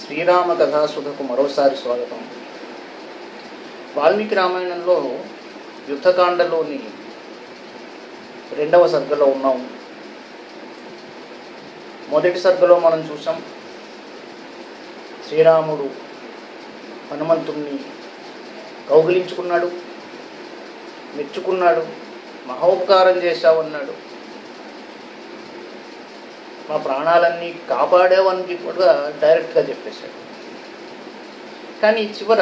శ్రీరామ కథాసుధకు మరోసారి స్వాగతం వాల్మీకి రామాయణంలో యుద్ధకాండలోని రెండవ సర్గలో ఉన్నాం మొదటి సర్గలో మనం చూసాం శ్రీరాముడు హనుమంతుణ్ణి కౌగిలించుకున్నాడు మెచ్చుకున్నాడు మహోపకారం చేశావన్నాడు మా ప్రాణాలన్నీ కాపాడావని కూడా డైరెక్ట్గా చెప్పేశాడు కానీ చివర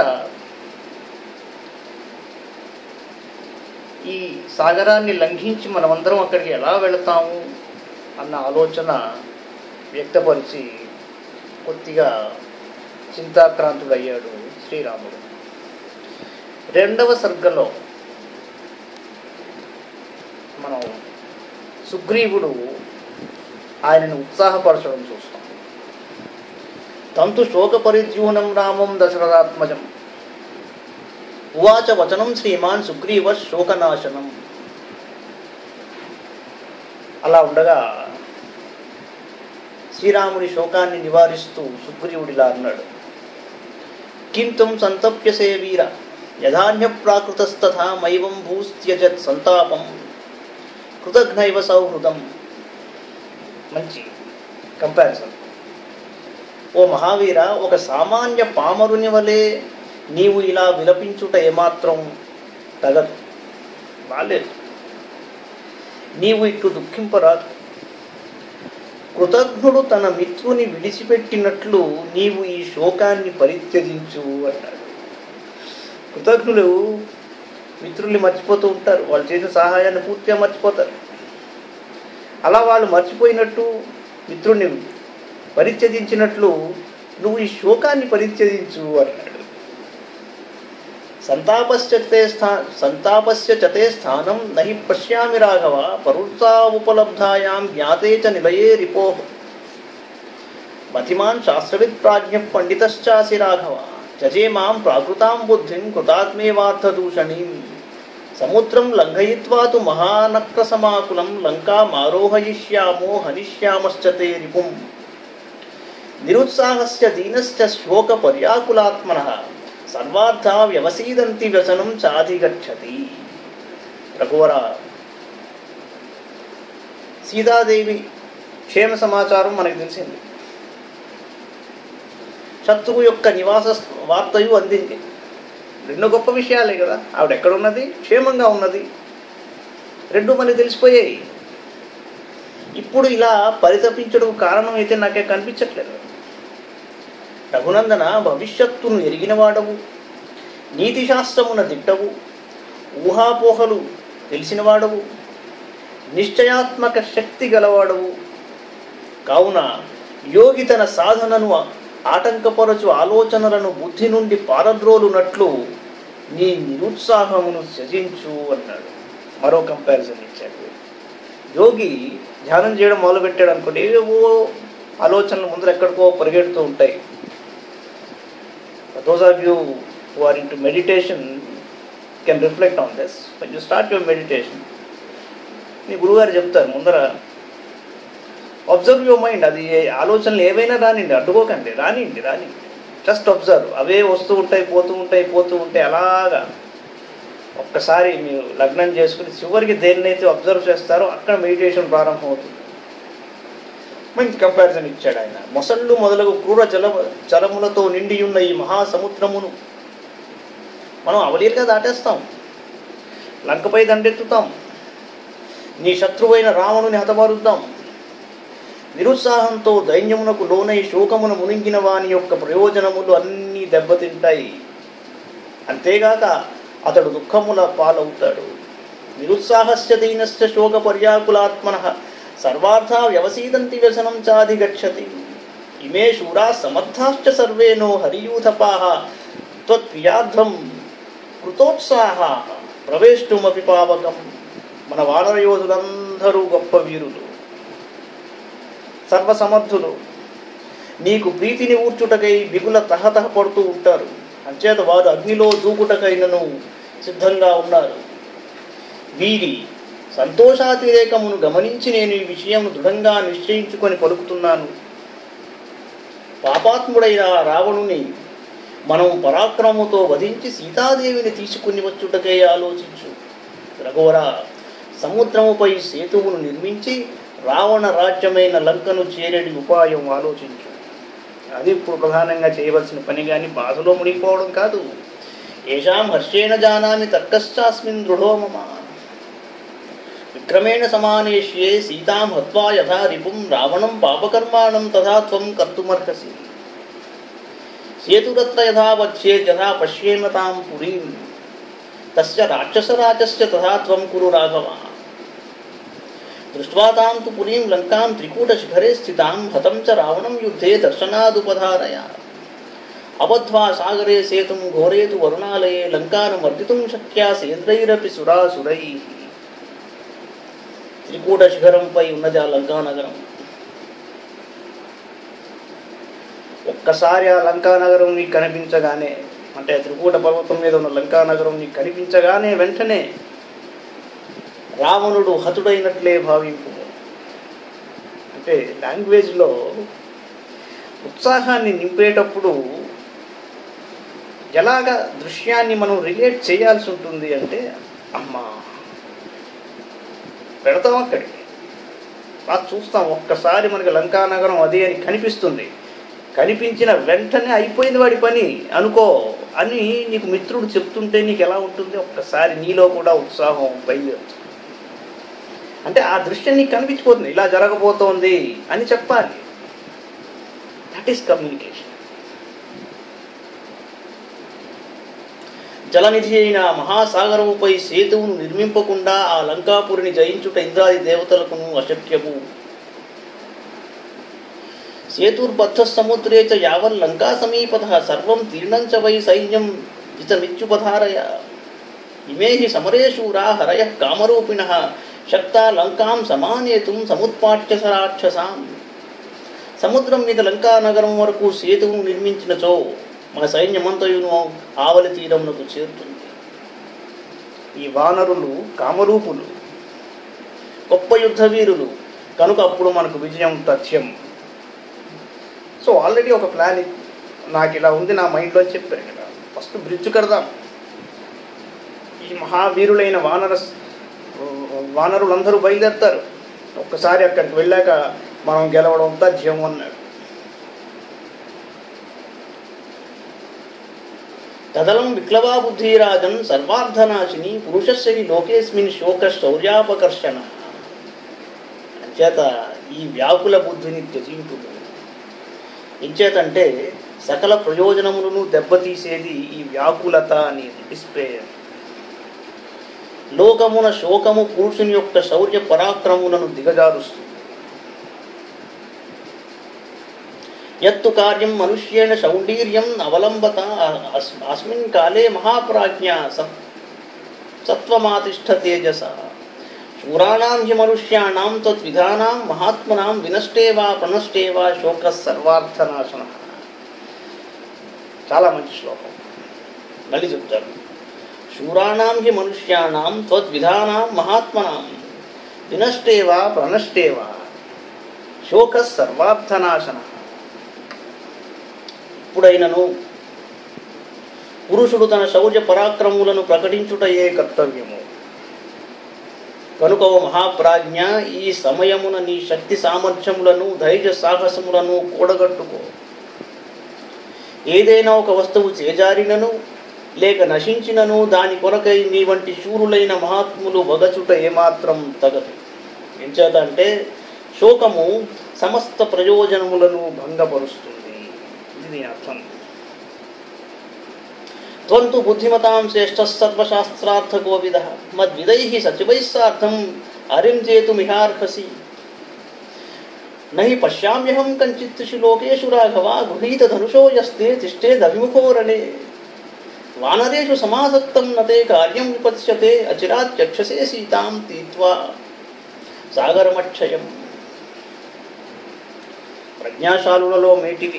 ఈ సాగరాన్ని లంఘించి మనమందరం అక్కడికి ఎలా వెళతాము అన్న ఆలోచన వ్యక్తపరిచి కొద్దిగా చింతాక్రాంతుడయ్యాడు శ్రీరాముడు రెండవ సర్గలో మనం సుగ్రీవుడు ఆయనను ఉత్సాహపరచడం చూస్తాం తంతు శోక పరిద్యూనం రామం దశరథాత్మజం ఉవాచ వచనం శ్రీమాన్ సుగ్రీవ శోకనాశనం అలా ఉండగా శ్రీరాముడి శోకాన్ని నివారిస్తూ సుగ్రీవుడిలా అన్నాడు కింతం సంతప్యసే వీర యథాన్య ప్రాకృతస్తథా మైవం భూస్త్యజత్ సంతాపం కృతఘ్నైవ సౌహృదం మంచి కంపారిజన్ ఓ మహావీర ఒక సామాన్య పామరుని వలె నీవు ఇలా విలపించుట ఏమాత్రం తగదు బాలేదు నీవు ఇట్లు దుఃఖింపరాదు కృతజ్ఞుడు తన మిత్రుని విడిచిపెట్టినట్లు నీవు ఈ శోకాన్ని పరిత్యజించు అన్నాడు కృతజ్ఞులు మిత్రుల్ని మర్చిపోతూ ఉంటారు వాళ్ళు చేసిన సహాయాన్ని పూర్తిగా మర్చిపోతారు అలా వాళ్ళు మర్చిపోయినట్టు మిత్రుణ్ణి పరిత్యజించినట్లు నువ్వు ఈ శోకాన్ని పరిత్యజించు అన్నాడు సంతాపశ్చతే స్థా సంతాపస్య చతే స్థానం నహి పశ్యామి రాఘవ పరుత్సా ఉపలబ్ధాయాం జ్ఞాతే చ నిలయే రిపో మతిమాన్ శాస్త్రవిత్ ప్రాజ్ఞ పండితశ్చాసి రాఘవ చజే మాం ప్రాకృతాం బుద్ధిం కృతాత్మేవార్థదూషణీం సముద్రం లంఘయిత్వా తు మహానక్రసమాకులం లంకామారోహయిష్యామో హనిష్యామశ్చ తే రిపుం నిరుత్సాహస్య దీనశ్చ శోక పర్యాకులాత్మన సర్వార్థ వ్యవసీదంతి వ్యసనం చాధిగచ్చతి రఘువర సీతాదేవి క్షేమ సమాచారం మనకు తెలిసింది శత్రువు యొక్క నివాస వార్తయు అందింది రెండు గొప్ప విషయాలే కదా ఆవిడ ఎక్కడున్నది క్షేమంగా ఉన్నది రెండు మనకి తెలిసిపోయాయి ఇప్పుడు ఇలా పరితపించడం కారణం అయితే నాకే కనిపించట్లేదు రఘునందన భవిష్యత్తును ఎరిగినవాడవు నీతిశాస్త్రమున దిట్టవు ఊహాపోహలు తెలిసినవాడవు నిశ్చయాత్మక శక్తి గలవాడవు కావున యోగి తన సాధనను ఆటంకపరచు ఆలోచనలను బుద్ధి నుండి పారద్రోలునట్లు నీ నిరుత్సాహమును త్యజించు అన్నాడు మరో కంపారిజన్ ఇచ్చాడు యోగి ధ్యానం చేయడం మొదలుపెట్టాడు అనుకోండి ఏవేవో ఆలోచనలు ముందర ఎక్కడికో పరిగెడుతూ ఉంటాయి those of you who are into meditation can reflect on this one you start your meditation మీ గురుగారు చెప్తారు ముందర అబ్జర్వ్ యువర్ మైండ్ అది ఆలోచనలు ఏవైనా రానిండి అడ్డుకోకండి రానిండి రాని జస్ట్ అబ్జర్వ్ అవే వస్తూ ఉంటాయి పోతూ ఉంటాయి పోతూ ఉంటాయి అలాగా ఒక్కసారి మీరు లగ్నం చేసుకుని చివరికి దేన్నైతే అబ్జర్వ్ చేస్తారో అక్కడ మెడిటేషన్ ప్రారంభం అవుతుంది మంచి కంపారిజన్ ఇచ్చాడు ఆయన మొసళ్ళు మొదలగు క్రూర జల జలములతో నిండి ఉన్న ఈ మహాసముద్రమును మనం అవలీలుగా దాటేస్తాం లంకపై దండెత్తుతాం నీ శత్రువైన రావణుని హతమారుద్దాం నిరుత్సాహంతో దైన్యమునకు లోనై శోకమున మునిగిన వాని యొక్క ప్రయోజనములు అన్నీ దెబ్బతింటాయి అంతేగాక అతడు దుఃఖముల పాలవుతాడు నిరుత్సాహస్య దీనశ్చ శోక పర్యాకులాత్మన సర్వార్థ వ్యవసీదంతి వ్యసనం చాధిగచ్చతి ఇమే శూరా సమర్థాశ్చ సర్వేనో హరియూథపాహ త్వత్ప్రియార్థం కృతోత్సాహ ప్రవేష్టుమపి పావకం మన వానరయోధులందరూ గొప్ప వీరులు సర్వసమర్థులు నీకు ప్రీతిని ఊర్చుటకై బిగుల తహతహ పడుతూ ఉంటారు అంచేత వారు అగ్నిలో దూకుటకైనను సిద్ధంగా ఉన్నారు వీరి సంతోషాతిరేకమును గమనించి నేను ఈ విషయం దృఢంగా నిశ్చయించుకొని పలుకుతున్నాను పాపాత్ముడైన ఆ రావణుని మనం పరాక్రమంతో వధించి సీతాదేవిని తీసుకుని వచ్చుటకే ఆలోచించు రఘువర సముద్రముపై సేతువును నిర్మించి రావణ రాజ్యమైన లంకను చేరేడి ఉపాయం ఆలోచించు అది ఇప్పుడు ప్రధానంగా చేయవలసిన పని కానీ బాధలో మునిగిపోవడం కాదు ఏషాం హర్షేణ జానామి తర్కశ్చాస్మిన్ దృఢో మమ విక్రమేణ సమానేష్యే సీతాం హత్వా యథా రిపుం రావణం పాపకర్మాణం తథా త్వం కర్తుమర్హసి సేతురత్ర యథా వచ్చేత్ యథా పశ్యేమ తాం పురీం తస్య రాక్షసరాజస్య తథా త్వం కురు రాఘవ దృష్ట్వా తాం తు పురీం లంకాం త్రికూటశిఖరే స్థితాం హతం చ రావణం యుద్ధే దర్శనాదుపధారయ అబద్ధ్వా సాగరే సేతుం ఘోరేతు వరుణాలయే లంకానమర్దితుం శక్యా సేంద్రైరపి సురాసురై త్రికూట శిఖరంపై ఉన్నది ఆ లంకా నగరం ఒక్కసారి ఆ లంకా నగరం నీకు కనిపించగానే అంటే త్రికూట పర్వతం మీద ఉన్న లంకా నగరం నీకు కనిపించగానే వెంటనే రావణుడు హతుడైనట్లే భావింపు అంటే లాంగ్వేజ్లో ఉత్సాహాన్ని నింపేటప్పుడు ఎలాగ దృశ్యాన్ని మనం రిలేట్ చేయాల్సి ఉంటుంది అంటే అమ్మా పెడతాం అక్కడికి బాగా చూస్తాం ఒక్కసారి మనకి లంకా నగరం అది అని కనిపిస్తుంది కనిపించిన వెంటనే అయిపోయింది వాడి పని అనుకో అని నీకు మిత్రుడు చెప్తుంటే నీకు ఎలా ఉంటుంది ఒక్కసారి నీలో కూడా ఉత్సాహం బయలుదేరుతుంది అంటే ఆ దృశ్యం నీకు కనిపించిపోతుంది ఇలా జరగబోతోంది అని చెప్పాలి దట్ ఈస్ కమ్యూనికేషన్ జలనిధి అయిన మహాసాగరముపై సేతువును నిర్మింపకుండా ఆ లంకాపురిని జయించుట ఇంద్రాది దేవతలకును అశక్యము సేతుర్బద్ధ సముద్రే చ యావన్ లంకా సమీపత సర్వం తీర్ణం చ వై సైన్యం ఇతమిత్యుపధారయ ఇమే హి సమరేశూరా హరయ కామరూపిణ శక్త లంకాం సమానేతుం సముత్పాట్య రాక్షసాం సముద్రం మీద లంకా నగరం వరకు సేతువును నిర్మించినచో మన సైన్యమంతయును ఆవలి తీరమునకు చేరుతుంది ఈ వానరులు కామరూపులు గొప్ప యుద్ధ వీరులు కనుక అప్పుడు మనకు విజయం తథ్యం సో ఆల్రెడీ ఒక ప్లాన్ నాకు ఇలా ఉంది నా మైండ్లో అని చెప్పారు కదా ఫస్ట్ బ్రిడ్జ్ కడదాం ఈ మహావీరులైన వానర వానరులందరూ బయలుదేరుతారు ఒక్కసారి అక్కడికి వెళ్ళాక మనం గెలవడం తథ్యం అన్నాడు తదలం విక్లవా బుద్ధిరాజన్ సర్వార్థనాశిని పురుషస్య హి లోకేస్మిన్ శోక శౌర్యాపకర్షణ అంచేత ఈ వ్యాకుల బుద్ధిని త్యజింపు ఇంచేతంటే సకల ప్రయోజనములను దెబ్బతీసేది ఈ వ్యాకులత అనేది డిస్పేర్ లోకమున శోకము పురుషుని యొక్క శౌర్య పరాక్రములను దిగజారుస్తుంది యత్తు కార్యం మనుష్యేణ శౌండీర్యం అవలంబత అస్- అస్మిన్ కాలే మహాప్రాజ్ఞ సత్ సత్వమాతిష్ట తేజస శూరాణాం హి మనుష్యాణాం తద్విధానాం మహాత్మనాం వినష్టే వా ప్రణష్టే వా శోక సర్వార్థనాశన చాలా మంచి శ్లోకం మళ్ళీ చెప్తారు శూరాణాం హి మనుష్యాణాం త్వద్విధానాం మహాత్మనాం వినష్టేవా ప్రణష్టేవా శోక సర్వార్థనాశన ఇప్పుడైనను పురుషుడు తన శౌర్య పరాక్రములను ప్రకటించుటయే కర్తవ్యము కనుక ఓ మహాప్రాజ్ఞ ఈ సమయమున నీ శక్తి సామర్థ్యములను ధైర్య సాహసములను కూడగట్టుకో ఏదైనా ఒక వస్తువు చేజారినను లేక నశించినను దాని కొరకై నీ వంటి శూరులైన మహాత్ములు వగచుట ఏమాత్రం తగదు ఎంచేత అంటే శోకము సమస్త ప్రయోజనములను భంగపరుస్తుంది ఇది దీని అర్థం త్వంతు బుద్ధిమతాం శ్రేష్ఠ సర్వశాస్త్రార్థకో విద మద్విదై సచివై సార్థం అరిం చేతుమిహార్హసి నహి పశ్యామ్యహం కంచిత్షు లోకేషు రాఘవ గృహీత ధనుషో యస్తే తిష్టేదభిముఖోరణే వానరేషు సమాసక్తం నతే కార్యం విపత్స్యతే అచిరాత్ చక్షసే సీతాం తీత్వా సాగరమక్షయం ప్రజ్ఞాశాలులలో మేటివి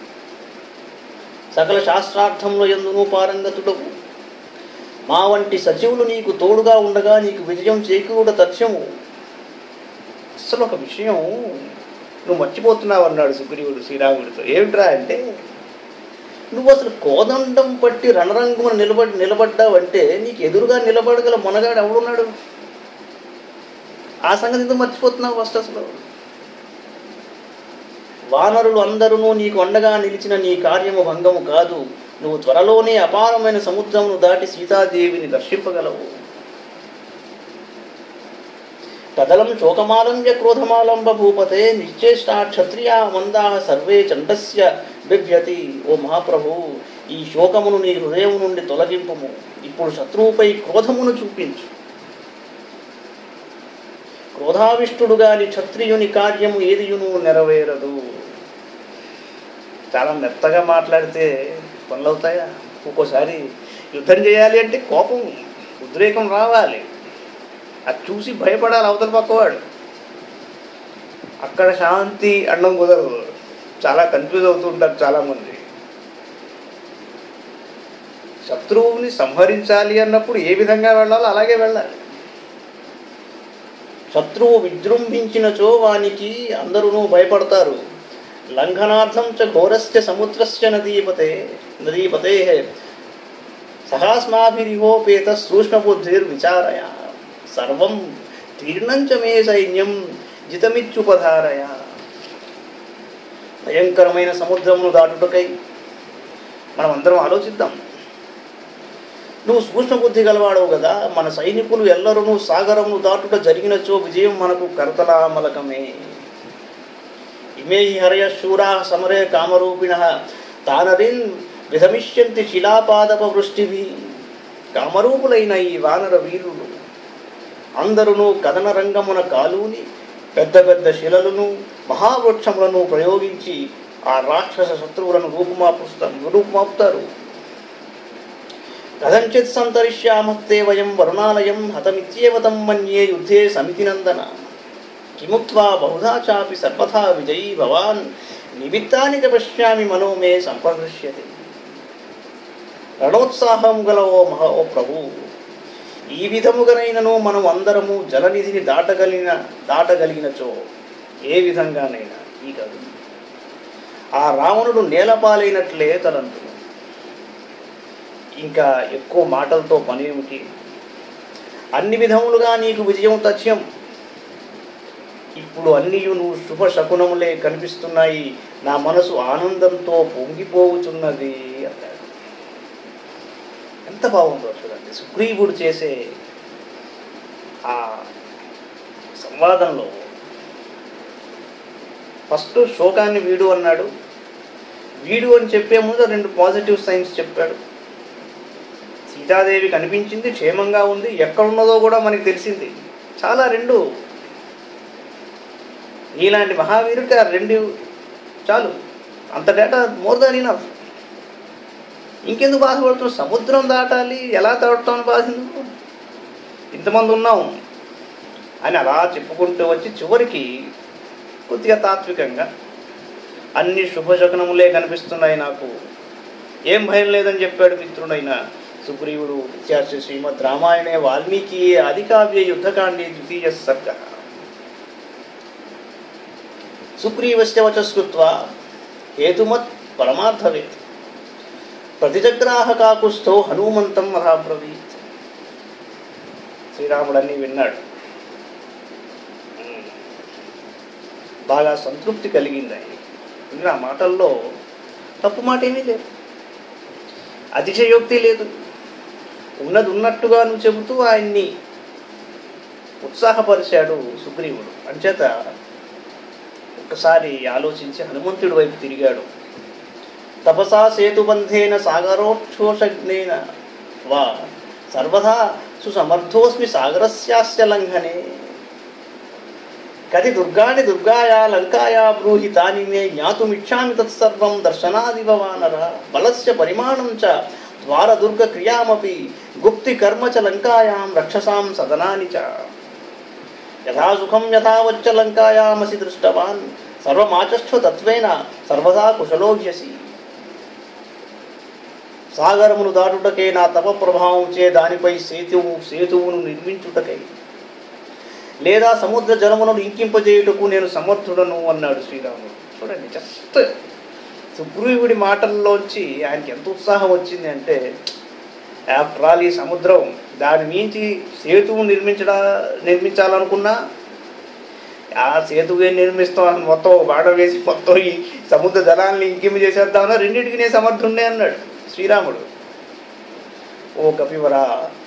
సకల శాస్త్రార్థముల ఎందును పారంగతుడవు మా వంటి సచివులు నీకు తోడుగా ఉండగా నీకు విజయం చేకూడ తథ్యము అసలు ఒక విషయం నువ్వు మర్చిపోతున్నావు అన్నాడు సుగ్రీవుడు శ్రీరాముడితో ఏమిట్రా అంటే నువ్వు అసలు కోదండం పట్టి రణరంగమున నిలబడి నిలబడ్డావంటే నీకు ఎదురుగా నిలబడగల మొనగాడు ఎవడున్నాడు ఆ సంగతి ఎందుకు మర్చిపోతున్నావు ఫస్ట్ అసలు వానరులు అందరూ నీకు అండగా నిలిచిన నీ కార్యము భంగము కాదు నువ్వు త్వరలోనే అపారమైన సముద్రమును దాటి సీతాదేవిని దర్శింపగలవు కదలం శోకమాలంబ్య క్రోధమాలంబ భూపతే నిశ్చేష్టా క్షత్రియా మందా సర్వే చండస్య బిభ్యతి ఓ మహాప్రభు ఈ శోకమును నీ హృదయం నుండి తొలగింపుము ఇప్పుడు శత్రువుపై క్రోధమును చూపించు క్రోధావిష్టుడు గాని క్షత్రియుని కార్యము ఏదియును నెరవేరదు చాలా మెత్తగా మాట్లాడితే పనులవుతాయా ఒక్కోసారి యుద్ధం చేయాలి అంటే కోపం ఉద్రేకం రావాలి అది చూసి భయపడాలి అవతల పక్కవాడు అక్కడ శాంతి అండం కుదరదు చాలా కన్ఫ్యూజ్ అవుతుంటారు చాలామంది శత్రువుని సంహరించాలి అన్నప్పుడు ఏ విధంగా వెళ్ళాలో అలాగే వెళ్ళాలి శత్రువు విజృంభించినచో వానికి అందరూ భయపడతారు లంఘనార్థం చ ఘోరస్య సముద్రస్య నదీపతే నదీపతే సహాస్మాభిరిహోపేత సూక్ష్మబుద్ధిర్విచారయ సర్వం తీర్ణం చ మే సైన్యం జితమిత్యుపధారయ భయంకరమైన సముద్రమును దాటుటకై మనం అందరం ఆలోచిద్దాం నువ్వు సూక్ష్మ బుద్ధి గలవాడవు కదా మన సైనికులు ఎల్లరూ సాగరమును దాటుట జరిగినచో విజయం మనకు కరతలామలకమే ఇమే హి హరయ శూరా సమరే కామరూపిణ తానరిన్ విధమిష్యంతి శిలాపాదప వృష్టిభి కామరూపులైన ఈ వానర వీరులు అందరును కథన రంగమున కాలుని పెద్ద పెద్ద శిలలను మహావృక్షములను ప్రయోగించి ఆ రాక్షస శత్రువులను రూపుమాపుస్తారు రూపుమాపుతారు కథంచిత్ సంతరిష్యామస్తే వయం వరుణాలయం హతమిత్యేవ తం మన్యే యుద్ధే సమితినందన కిముక్త్వా బహుధా చాపి సర్వథా విజయీ భవాన్ నిమిత్తాని చ పశ్యామి మనో మే సంప్రదృశ్యతే రణోత్సాహం గల ఓ మహా ఓ ప్రభు ఈ విధముగానైనను మనం అందరము జలనిధిని దాటగలిగిన దాటగలిగినచో ఏ విధంగానైనా ఈ కాదు ఆ రావణుడు నేలపాలైనట్లే తలంతు ఇంకా ఎక్కువ మాటలతో పని ఏమిటి అన్ని విధములుగా నీకు విజయం తథ్యం ఇప్పుడు అన్నీ నువ్వు శుభ శకునములే కనిపిస్తున్నాయి నా మనసు ఆనందంతో పొంగిపోవుచున్నది అన్నాడు ఎంత బాగుందో చూడండి సుగ్రీవుడు చేసే ఆ సంవాదంలో ఫస్ట్ శోకాన్ని వీడు అన్నాడు వీడు అని చెప్పే ముందు రెండు పాజిటివ్ సైన్స్ చెప్పాడు సీతాదేవి కనిపించింది క్షేమంగా ఉంది ఎక్కడున్నదో కూడా మనకి తెలిసింది చాలా రెండు ఇలాంటి మహావీరుడికి ఆ రెండు చాలు అంత డేటా మోర్ దాన్ ఇనఫ్ ఇంకెందుకు బాధపడుతున్నావు సముద్రం దాటాలి ఎలా దాటుతామని బాధ ఎందుకు ఇంతమంది ఉన్నాం అని అలా చెప్పుకుంటూ వచ్చి చివరికి కొద్దిగా తాత్వికంగా అన్ని శుభశకునములే కనిపిస్తున్నాయి నాకు ఏం భయం లేదని చెప్పాడు మిత్రుడైన సుగ్రీవుడు ఇత్యార్చి శ్రీమద్ రామాయణే వాల్మీకి ఆదికావ్య యుద్ధకాండే ద్వితీయ సర్గ సుగ్రీవస్య వచస్కృత్వా హేతుమత్ పరమార్థవేత్ ప్రతిజగ్రాహ కాకుస్థో హనుమంతం మహాబ్రవీత్ శ్రీరాముడు అన్నీ విన్నాడు బాగా సంతృప్తి కలిగింది ఆయన ఎందుకంటే ఆ మాటల్లో తప్పు మాట ఏమీ లేదు అతిశయోక్తి లేదు ఉన్నది ఉన్నట్టుగా నువ్వు చెబుతూ ఆయన్ని ఉత్సాహపరిచాడు సుగ్రీవుడు అంచేత ఒక్కసారి ఆలోచించి హనుమంతుడి వైపు తిరిగాడు తపసా సేతుబంధేన సాగరోక్షోషజ్ఞేన వా సర్వదా సుసమర్థోస్మి సాగరస్యాస్య లంఘనే కది దుర్గాణి దుర్గాయా లంకాయా బ్రూహి తాని మే జ్ఞాతుమిచ్చామి తత్సర్వం దర్శనాదివ వానర బలస్య పరిమాణం చ ద్వారదుర్గ క్రియామపి గుప్తి కర్మ చ లంకాయాం రక్షసాం సదనాని చ యథా సుఖం యథా వచ్చ లంకాయామసి దృష్టవాన్ సర్వమాచష్ఠ తత్వేన సర్వదా కుశలోహ్యసి సాగరమును దాటుటకే నా తప ప్రభావం చే దానిపై సేతువు సేతువును నిర్మించుటకై లేదా సముద్ర జలములను ఇంకింపజేయుటకు నేను సమర్థుడను అన్నాడు శ్రీరాముడు చూడండి జస్ట్ సుగ్రీవుడి మాటల్లోంచి ఆయనకి ఎంత ఉత్సాహం వచ్చింది అంటే ఆఫ్టర్ ఆల్ ఈ సముద్రం దాని మించి సేతువు నిర్మించడా నిర్మించాలనుకున్నా ఆ సేతువే నిర్మిస్తాం మొత్తం ఒక బాట వేసి మొత్తం ఈ సముద్ర జలాన్ని ఇంకింపు చేసేద్దామన్నా రెండింటికి నేను సమర్థుండే అన్నాడు శ్రీరాముడు ఓ కపివరా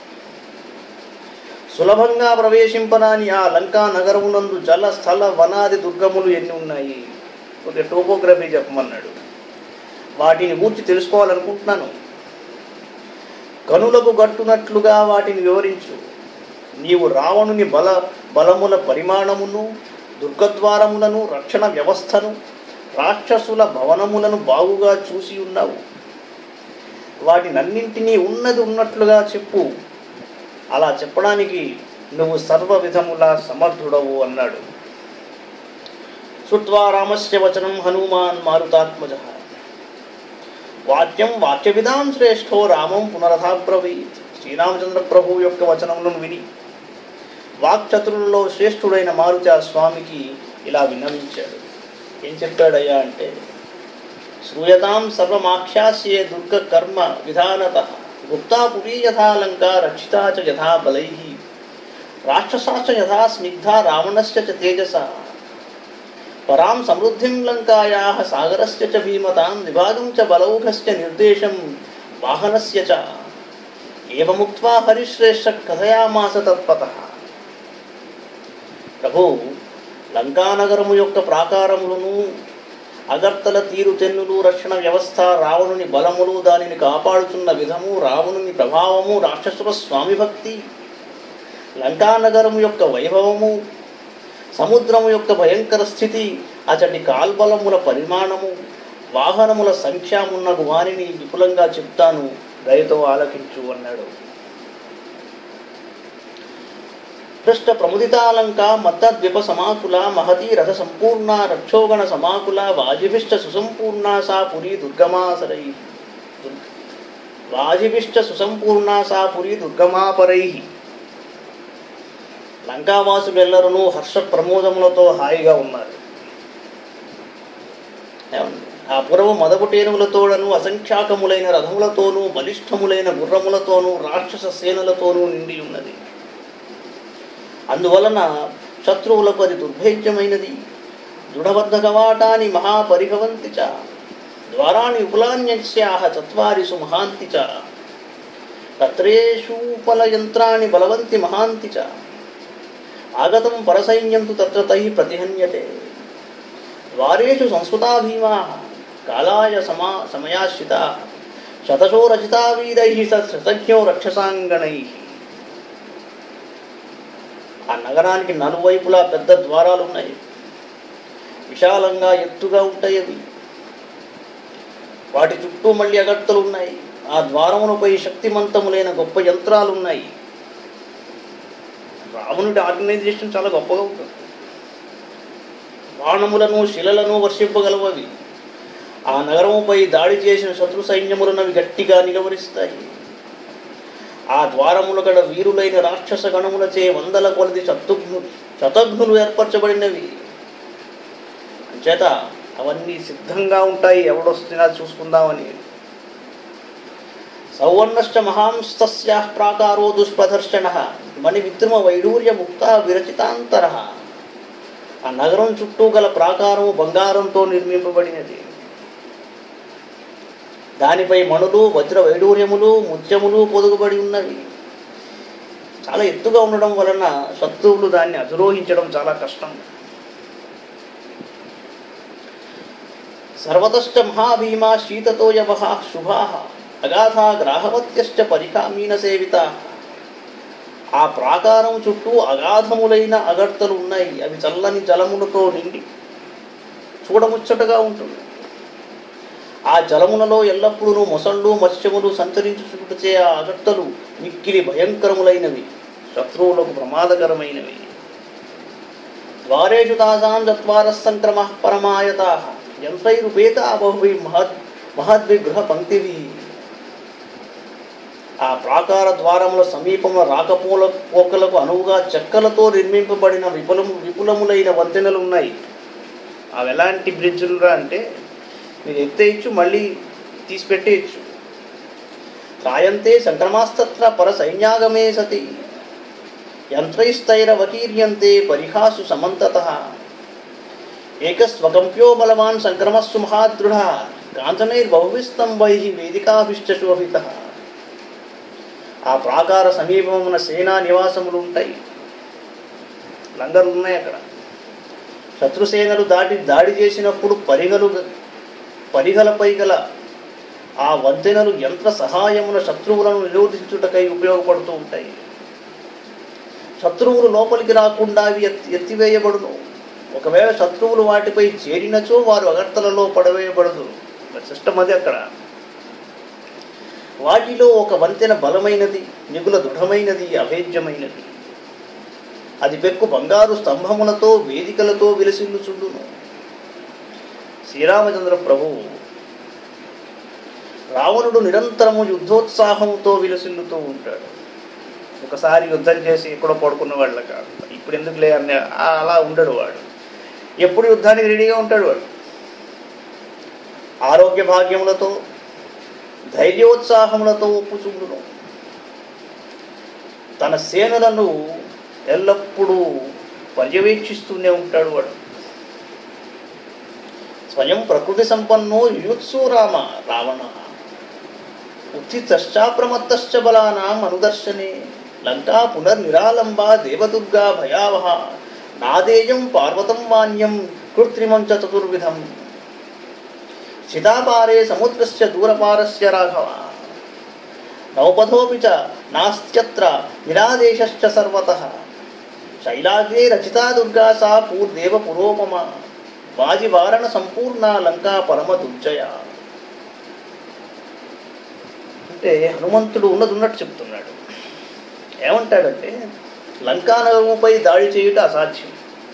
సులభంగా ప్రవేశింపరాని ఆ లంకా నగరమునందు జల స్థల వనాది దుర్గములు ఎన్ని ఉన్నాయి కొద్దిగా టోపోగ్రఫీ చెప్పమన్నాడు వాటిని గూర్చి తెలుసుకోవాలనుకుంటున్నాను కనులకు గట్టునట్లుగా వాటిని వివరించు నీవు రావణుని బల బలముల పరిమాణమును దుర్గద్వారములను రక్షణ వ్యవస్థను రాక్షసుల భవనములను బాగుగా చూసి ఉన్నావు వాటినన్నింటినీ ఉన్నది ఉన్నట్లుగా చెప్పు అలా చెప్పడానికి నువ్వు సర్వ విధములా సమర్థుడవు అన్నాడు శృత్వా రామస్య వచనం హనుమాన్ మారుతాత్మజ వాక్యం వాక్యవిధాం శ్రేష్ఠో రామం పునరథాబ్రవీత్ శ్రీరామచంద్ర ప్రభు యొక్క వచనములను విని వాక్చతురులలో శ్రేష్ఠుడైన మారుతి ఆ స్వామికి ఇలా విన్నవించాడు ఏం చెప్పాడయ్యా అంటే శ్రూయతాం సర్వమాఖ్యాస్యే దుర్గ కర్మ విధానత గుప్తా పురీ యథా లంకా రక్షితా చ యథా బలై రాక్షసాశ్చ యథా స్నిగ్ధా రావణస్య చ తేజస పరాం సమృద్ధిం లంకాయాः సాగరస్య చ భీమతాం విభాగం చ బలౌఘస్య నిర్దేశం వాహనస్య చ ఏవముక్త్వా హరిశ్రేష్ఠ కథయామాస తత్పతః ప్రభు లంకానగరము యొక్క ప్రాకారములను అగర్తల తీరుతెన్నులు రక్షణ వ్యవస్థ రావణుని బలములు దానిని కాపాడుతున్న విధము రావణుని ప్రభావము రాక్షసుల స్వామి భక్తి లంకానగరము యొక్క వైభవము సముద్రము యొక్క భయంకర స్థితి అచటి కాల్బలముల పరిమాణము వాహనముల సంఖ్యామున్నగు వారిని విపులంగా చెప్తాను దయతో ఆలకించు అన్నాడు పృష్ఠ ప్రముదితాలంక మత్తద్విప సమాకుల మహతీ రథ సంపూర్ణ రక్షోగణ సమాకుల వాజిభిష్ట సుసంపూర్ణ సా పురీ దుర్గమాసరై వాజిభిష్ట సుసంపూర్ణ సా పురీ దుర్గమాపరై లంకావాసులెల్లరూ హర్ష ప్రమోదములతో హాయిగా ఉన్నారు ఏమండి? ఆ పురము మదపుటేనుగులతోడను అసంఖ్యాకములైన రథములతోనూ బలిష్టములైన గుర్రములతోనూ రాక్షస సేనలతోనూ నిండి ఉన్నది అందువలన శత్రువులకు అది దుర్భేద్యమైనది దృఢబద్ధ కవాటాని మహాపరిభవంతి చ ద్వారాణి ఉపలాన్యస్యాహ చత్వారిసు మహాంతి చ తత్రేషూపలయంత్రాణి బలవంతి మహాంతి చ ఆగతం పరసైన్యం తు తత్ర తై ప్రతిహన్యతే ద్వారేషు సంస్కృతా భీమా కాలాయ సమా సమయాశ్రితా శతశో రచితా వీరై శతజ్ఞో రక్షసాంగణై ఆ నగరానికి నలువైపులా పెద్ద ద్వారాలు ఉన్నాయి విశాలంగా ఎత్తుగా ఉంటాయి అవి వాటి చుట్టూ మళ్ళీ అగట్టలు ఉన్నాయి ఆ ద్వారములపై శక్తిమంతములైన గొప్ప యంత్రాలు ఉన్నాయి రావణుడి ఆర్గనైజేషన్ చాలా గొప్పగా ఉంటుంది బాణములను శిలలను వర్షింపగలవవి ఆ నగరముపై దాడి చేసిన శత్రు సైన్యములను అవి గట్టిగా నిలవరిస్తాయి ఆ ద్వారముల గడ వీరులైన రాక్షస గణములచే వందల కొలది శత్రుఘ్ను శతఘ్నులు ఏర్పరచబడినవి చేత అవన్నీ సిద్ధంగా ఉంటాయి ఎవడొస్తున్నా చూసుకుందామని సౌవర్ణశ్చ మహాంస్తస్యా ప్రాకారో దుష్ప్రదర్శన మణి విద్రుమ వైడూర్య ముక్త విరచితాంతర ఆ నగరం చుట్టూ గల ప్రాకారము బంగారంతో నిర్మింపబడినది దానిపై మణులు వజ్ర వైడూర్యములు ముత్యములు పొదుగుబడి ఉన్నవి చాలా ఎత్తుగా ఉండడం వలన శత్రువులు దాన్ని అధిరోహించడం చాలా కష్టం సర్వతశ్చ మహాభీమా శీతతోయవ శుభా అగాధా గ్రాహవత్యశ్చ పరికామీన సేవిత ఆ ప్రాకారం చుట్టూ అగాధములైన అగర్తలు ఉన్నాయి అవి చల్లని జలములతో నిండి చూడముచ్చటగా ఉంటుంది ఆ జలములలో ఎల్లప్పుడూ మొసళ్ళు మత్స్యములు సంచరించుచుటచే ఆ అగట్టలు మిక్కిలి భయంకరములైనవి శత్రువులకు ప్రమాదకరమైనవి ద్వారేషు తాసాం చత్వార సంక్రమ పరమాయతా యంత్రైరుపేత బహువి మహద్ మహద్విగృహ పంక్తివి ఆ ప్రాకార ద్వారముల సమీపంలో రాకపోల పోకలకు అనువుగా చెక్కలతో నిర్మింపబడిన విపులము విపులములైన వంతెనలు ఉన్నాయి అవి ఎలాంటి బ్రిడ్జులురా అంటే మీరు ఎత్తేయచ్చు మళ్ళీ తీసి పెట్టేయచ్చు త్రాయంతే సంక్రమాస్తత్ర పర సైన్యాగమే సతి యంత్రైస్తైరవకీర్యంతే పరిహాసు సమంతత ఏకస్వకంప్యో బలవాన్ సంక్రమస్సు మహాదృఢ కాంచనైర్బహువిస్తంభై వేదికాభిశ్చ శోభిత ఆ ప్రాకార సమీపమున సేనా నివాసములు ఉంటాయి లంగర్లు ఉన్నాయి అక్కడ శత్రుసేనలు దాటి దాడి చేసినప్పుడు పరిగలు పరిగలపై గల ఆ వంతెనలు యంత్ర సహాయమున శత్రువులను నిరోధించుటకై ఉపయోగపడుతూ ఉంటాయి శత్రువులు లోపలికి రాకుండా అవి ఎత్తి ఎత్తివేయబడును ఒకవేళ శత్రువులు వాటిపై చేరినచో వారు అగర్తలలో పడవేయబడదు సిస్టమ్ అది అక్కడ వాటిలో ఒక వంతెన బలమైనది నిగుల దృఢమైనది అభేద్యమైనది అది పెక్కు బంగారు స్తంభములతో వేదికలతో విలసిల్లుచుండును శ్రీరామచంద్ర ప్రభువు రావణుడు నిరంతరము యుద్ధోత్సాహంతో విలసిల్లుతూ ఉంటాడు ఒకసారి యుద్ధం చేసి ఎక్కడో పడుకున్న వాళ్ళ కాదు ఇప్పుడు ఎందుకు లే అన్న ఆ- అలా ఉండడు వాడు ఎప్పుడు యుద్ధానికి రెడీగా ఉంటాడు వాడు ఆరోగ్య భాగ్యములతో ధైర్యోత్సాహములతో ఒప్పుచుండును తన సేనలను ఎల్లప్పుడూ పర్యవేక్షిస్తూనే ఉంటాడు వాడు స్వయం ప్రకృతి సంపన్నో యుత్సు రామ రావణ ఉత్థితశ్చాప్రమత్తశ్చ బలానాం అనుదర్శనే లంకా పునర్నిరాలంబ దేవదుర్గా భయావహ నాదేయం పార్వతం మాన్యం కృత్రిమం చ చతుర్విధం శితాపారే సముద్రస్య దూరపారస్య రాఘవ నౌపథోపి చ నాస్త్యత్ర నిరాదేశశ్చ సర్వతః శైలాగ్రే రచితా దుర్గా సా పూర్దేవ పురోపమ వాజివారణ సంపూర్ణ లంకా పరమ దుర్జయ అంటే హనుమంతుడు ఉన్నది ఉన్నట్టు చెప్తున్నాడు ఏమంటాడంటే లంకా నగరముపై దాడి చేయుట అసాధ్యం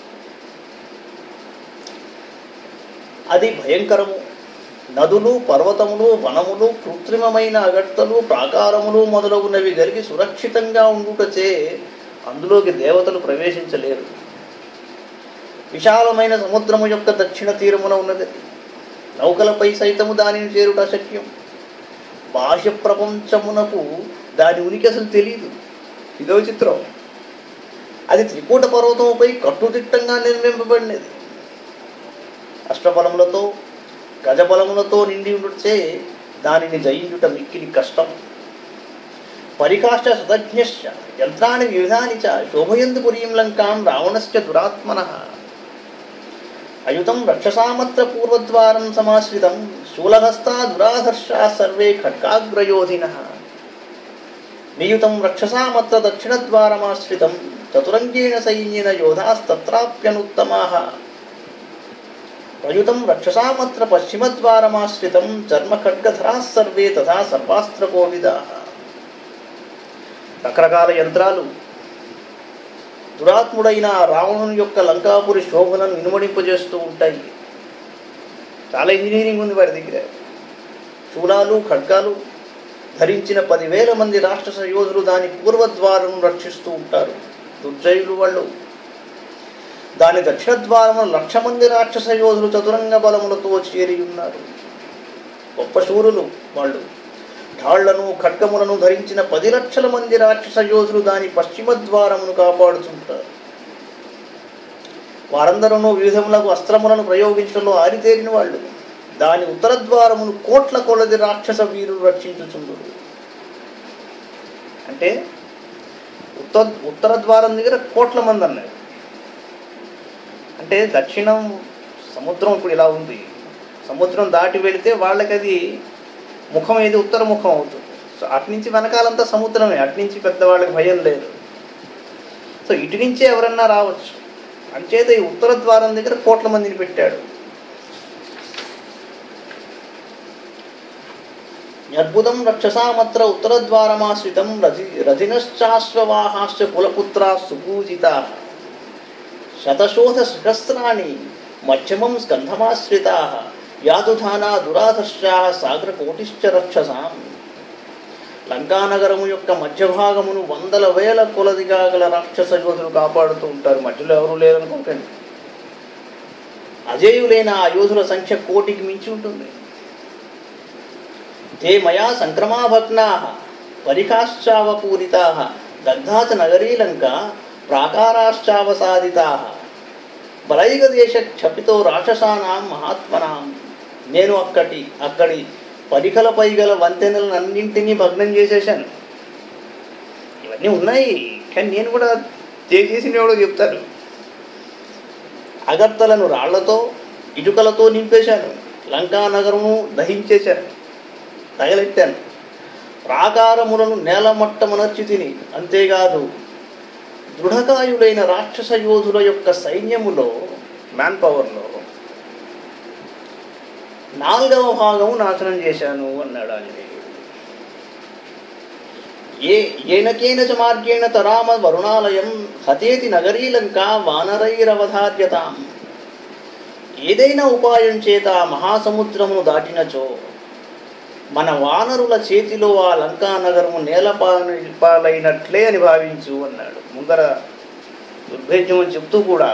అది భయంకరము నదులు పర్వతములు వనములు కృత్రిమమైన అగట్టలు ప్రాకారములు మొదలగునవి కలిగి సురక్షితంగా ఉండుటచే అందులోకి దేవతలు ప్రవేశించలేరు విశాలమైన సముద్రము యొక్క దక్షిణ తీరమున ఉన్నది నౌకలపై సైతము దానిని చేరుట అశక్యం బాహ్య ప్రపంచమునకు దాని ఉనికి అసలు తెలియదు ఇదో చిత్రం అది త్రికూట పర్వతముపై కట్టుదిట్టంగా నిర్మింపబడినది అష్టబలములతో గజబలములతో నిండి ఉండుచే దానిని జయించుట మిక్కిలి కష్టం పరికాష్ట సతజ్ఞశ్చ యంత్రాన్ని వివిధాని చ శోభయందు పురీం లంకాం రావణశ్చ దురాత్మన అయుతం రక్షసామత్ర పూర్వద్వారం సమాశ్రితం శూలహస్తా దురాధర్షా సర్వే ఖడ్గాగ్రయోధిన నియుతం రక్షసామత్ర దక్షిణద్వారమాశ్రితం చతురంగేణ సైన్యేన యోధాస్తత్రాప్యనుత్తమాః ప్రయుతం రక్షసామత్ర పశ్చిమద్వారమాశ్రితం చర్మఖడ్గధరాः సర్వే తథా సర్వాస్త్రకోవిదాः రకరకాల యంత్రాలు దురాత్ముడైన ఆ రావణుని యొక్క లంకాపురి శోభలను ఇనుమడింపజేస్తూ ఉంటాయి చాలా ఇంజనీరింగ్ ఉంది వాడి దగ్గర శూలాలు ఖడ్గాలు ధరించిన పదివేల మంది రాక్షస యోధులు దాని పూర్వద్వారం రక్షిస్తూ ఉంటారు దుర్జయులు వాళ్ళు దాని దక్షిణ ద్వారమున లక్ష మంది రాక్షస యోధులు చతురంగ బలములతో చేరి ఉన్నారు గొప్ప శూరులు వాళ్ళు ఢాళ్లను ఖడ్గములను ధరించిన పది లక్షల మంది రాక్షస యోధులు దాని పశ్చిమ ద్వారమును కాపాడుతుంటారు వారందరూ వివిధములకు అస్త్రములను ప్రయోగించడంలో ఆరితేరిన వాళ్ళు దాని ఉత్తర ద్వారమును కోట్ల కొలది రాక్షస వీరులు రక్షించుచుందురు అంటే ఉత్తర ఉత్తర ద్వారం దగ్గర కోట్ల మంది అన్నారు అంటే దక్షిణం సముద్రం ఇప్పుడు ఇలా ఉంది సముద్రం దాటి వెళితే వాళ్ళకి అది ముఖం ఏది ఉత్తర ముఖం అవుతుంది సో అటు నుంచి వెనకాలంతా సముద్రమే అటు నుంచి పెద్ద వాళ్ళకి భయం లేదు సో ఇటు నుంచే ఎవరన్నా రావచ్చు అంచేత ఈ ఉత్తర ద్వారం దగ్గర కోట్ల మందిని పెట్టాడు అద్భుతం రక్షసామత్ర ఉత్తరద్వారమాశ్రితం రథి రథినశ్చాశ్వవాహాశ్చ కులపుత్రా సుపూజితా శతశోధ సహస్రాణి మధ్యమం స్కంధమాశ్రితా యాదుధానా దురాధర్షా సాగరకోటిశ్చ రక్షసాం లంకానగరము యొక్క మధ్య భాగమును వందల వేల కొలదిగా గల రాక్షస యోధులు కాపాడుతూ ఉంటారు మధ్యలో ఎవరూ లేరనుకోకండి అజేయులైన ఆ యోధుల సంఖ్య కోటికి మించి ఉంటుంది తే మయా సంక్రమాభగ్నా పరికాశ్చావపూరితా దగ్ధాచ నగరీ లంక ప్రాకారాశ్చావసాదితా బలైగదేశ క్షపితో రాక్షసానాం మహాత్మనాం నేను అక్కడి అక్కడి పరికలపై గల వంతెనలన్నింటినీ భగ్నం చేసేసాను ఇవన్నీ ఉన్నాయి కానీ నేను కూడా చేసిన ఎవడో చెప్తారు అగర్తలను రాళ్లతో ఇటుకలతో నింపేశాను లంకా నగరము దహించేశాను తగలెట్టాను ప్రాకారములను నేలమట్టమనర్చి తిని అంతేకాదు దృఢకాయులైన రాక్షస యోధుల యొక్క సైన్యములో మ్యాన్ పవర్లో నాలుగవ భాగము నాశనం చేశాను అన్నాడు ఆంజనేయుడు ఏ ఏనకేన చ మార్గేణ తరామ వరుణాలయం హతేతి నగరీలంక వానరైరవధార్యతాం ఏదైనా ఉపాయం చేత ఆ మహాసముద్రమును దాటినచో మన వానరుల చేతిలో ఆ లంకా నగరము నేలపాలైనట్లే అని భావించు అన్నాడు ముందర దుర్భేద్యం అని చెప్తూ కూడా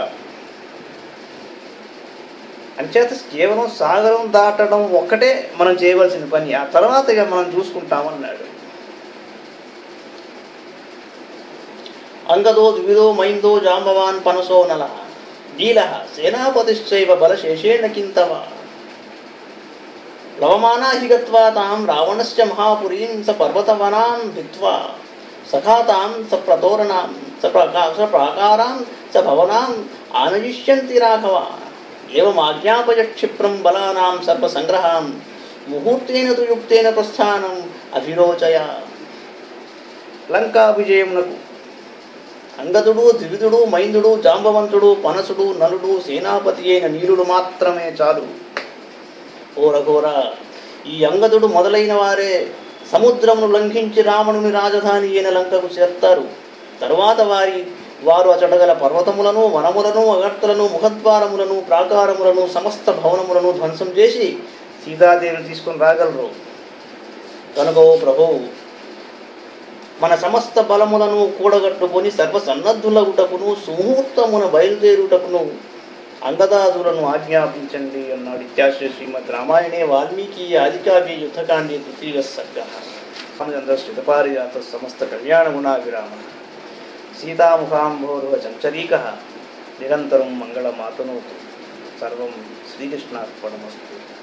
అంచేత కేవలం సాగరం దాటడం ఒక్కటే మనం చేయవలసిన పని ఆ తర్వాత ఇక మనం చూసుకుంటామన్నాడు అంగదో ద్విదో మైందో జాంబవాన్ పనసో నల నీల సేనాపతిశ్చైవ బలశేషేణ కింతవ లవమానా హి గత్వా తాం రావణస్య మహాపురీం స పర్వతవనాం భిత్వా సఖాతాం స ప్రతోరణాం స ప్రకా స ప్రాకారాం స భవనాం ఆనయిష్యంతి రాఘవ ఏమాజ్ఞాపయ క్షిప్రం బలానాం సర్వసంగ్రహాం ముహూర్తేన తు యుక్తేన ప్రస్థానం అభిరోచయ లంకా విజయమునకు అంగదుడు ద్వివిధుడు మైందుడు జాంబవంతుడు పనసుడు నలుడు సేనాపతి అయిన నీరుడు మాత్రమే చాలు ఓ రఘోర ఈ అంగదుడు మొదలైన వారే సముద్రమును లంఘించి రావణుని రాజధాని అయిన లంకకు చేస్తారు తరువాత వారి వారు అచటగల పర్వతములను వనములను అగర్తలను ముఖద్వారములను ప్రాకారములను సమస్త భవనములను ధ్వంసం చేసి సీతాదేవిని తీసుకొని రాగలరు కనుక ఓ ప్రభువు మన సమస్త బలములను కూడగట్టుకొని సర్వసన్నద్ధులగుటకును సుముహూర్తమున బయలుదేరుటకును అంగదాదులను ఆజ్ఞాపించండి అన్నాడు ఇత్యాశ్రీ శ్రీమద్ రామాయణే వాల్మీకి ఆదికావ్య యుద్ధకాండే తృతీయ సర్గ రామచంద్ర శ్రితపారిజాత సమస్త కళ్యాణ గుణాభిరామ సీతాముఖాంభోరువ చంచరీక నిరంతరం మంగళమాతనోతు సర్వం శ్రీకృష్ణార్పణమస్తు